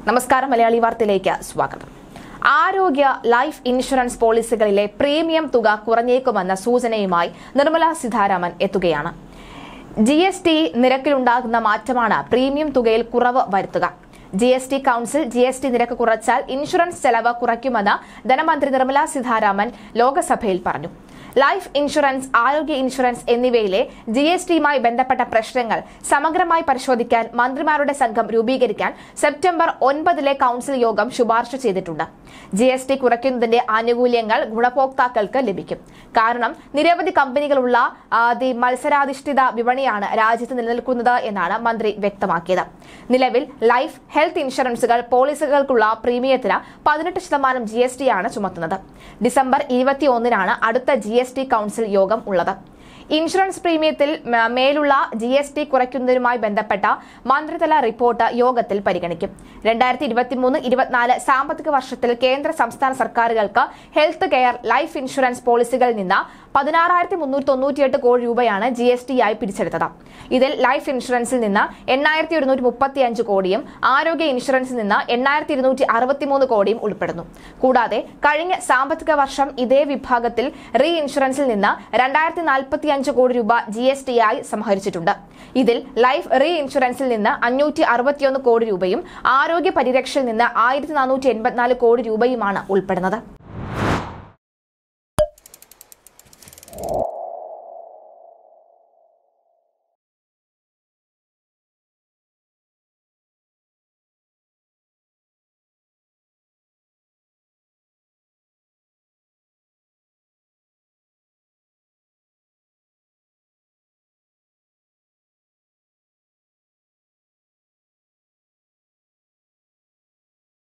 നമസ്കാരം മലയാളി വാർത്തയിലേക്ക് സ്വാഗതം ആരോഗ്യ ലൈഫ് ഇൻഷുറൻസ് പോളിസികളിലെ പ്രീമിയം തുക കുറഞ്ഞേക്കുമെന്ന സൂചനയുമായി നിർമ്മല സീതാരാമൻ എത്തുകയാണ് ജി എസ് ടി നിരക്കിലുണ്ടാകുന്ന മാറ്റമാണ് പ്രീമിയം തുകയിൽ കുറവ് വരുത്തുക G S T council G S T നിരക്ക് കുറച്ചാൽ ഇൻഷുറൻസ് ചെലവ് കുറയ്ക്കുമെന്ന് ധനമന്ത്രി നിർമ്മല സീതാരാമൻ ലോക്സഭയിൽ പറഞ്ഞു ലൈഫ് ഇൻഷുറൻസ് ആരോഗ്യ ഇൻഷുറൻസ് എന്നിവയിലെ ജി എസ് ടിയുമായി ബന്ധപ്പെട്ട പ്രശ്നങ്ങൾ സമഗ്രമായി പരിശോധിക്കാൻ മന്ത്രിമാരുടെ സംഘം രൂപീകരിക്കാൻ സെപ്റ്റംബർ ഒൻപതിലെ കൌൺസിൽ യോഗം ശുപാർശ ചെയ്തിട്ടുണ്ട് ജി എസ് ടി കുറയ്ക്കുന്നതിന്റെ ആനുകൂല്യങ്ങൾ ഗുണഭോക്താക്കൾക്ക് ലഭിക്കും കാരണം നിരവധി കമ്പനികളുള്ള ആദ്യ മത്സരാധിഷ്ഠിത വിപണിയാണ് രാജ്യത്ത് നിലനിൽക്കുന്നത് എന്നാണ് മന്ത്രി വ്യക്തമാക്കിയത് നിലവിൽ ലൈഫ് ഹെൽത്ത് ഇൻഷുറൻസുകൾ പോളിസികൾക്കുള്ള പ്രീമിയത്തിന് പതിനെട്ട് ശതമാനം ജി എസ് ടി ആണ് ചുമത്തുന്നത് ഡിസംബർ ഇരുപത്തിയൊന്നിനാണ് അടുത്ത ജി എസ് ടി കൌൺസിൽ യോഗം ഉള്ളത് ഇൻഷുറൻസ് പ്രീമിയത്തിൽ മ- മേലുള്ള ജി എസ് ടി കുറയ്ക്കുന്നതിനുമായി ബന്ധപ്പെട്ട മന്ത്രിതല റിപ്പോർട്ട് യോഗത്തിൽ പരിഗണിക്കും രണ്ടായിരത്തി ഇരുപത്തിമൂന്ന് ഇരുപത്തിനാല് സാമ്പത്തിക വർഷത്തിൽ കേന്ദ്ര സംസ്ഥാന സർക്കാരുകൾക്ക് ഹെൽത്ത് കെയർ ലൈഫ് ഇൻഷുറൻസ് പോളിസികളിൽ നിന്ന് പതിനാറായിരത്തി മുന്നൂറ്റി തൊണ്ണൂറ്റിയെട്ട് കോടി രൂപയാണ് ജി എസ് ടി ആയി പിരിച്ചെടുത്തത് ഇതിൽ ലൈഫ് ഇൻഷുറൻസിൽ നിന്ന് എണ്ണായിരത്തി ഒരുന്നൂറ്റി മുപ്പത്തി അഞ്ച് കോടിയും ആരോഗ്യ ഇൻഷുറൻസിൽ നിന്ന് എണ്ണായിരത്തി ഇരുന്നൂറ്റി അറുപത്തിമൂന്ന് കോടിയും ഉൾപ്പെടുന്നു കൂടാതെ കഴിഞ്ഞ സാമ്പത്തിക വർഷം ഇതേ വിഭാഗത്തിൽ റീ ഇൻഷുറൻസിൽ നിന്ന് രണ്ടായിരത്തി നാൽപ്പത്തി അഞ്ച് കോടി രൂപ ജി എസ് ടി ആയി സമാഹരിച്ചിട്ടുണ്ട് ഇതിൽ ലൈഫ് റീ ഇൻഷുറൻസിൽ നിന്ന് അഞ്ഞൂറ്റി അറുപത്തിയൊന്ന് കോടി രൂപയും ആരോഗ്യ പരിരക്ഷയിൽ നിന്ന് ആയിരത്തി നാനൂറ്റി എൺപത്തിനാല് കോടി രൂപയുമാണ് ഉൾപ്പെടുന്നത്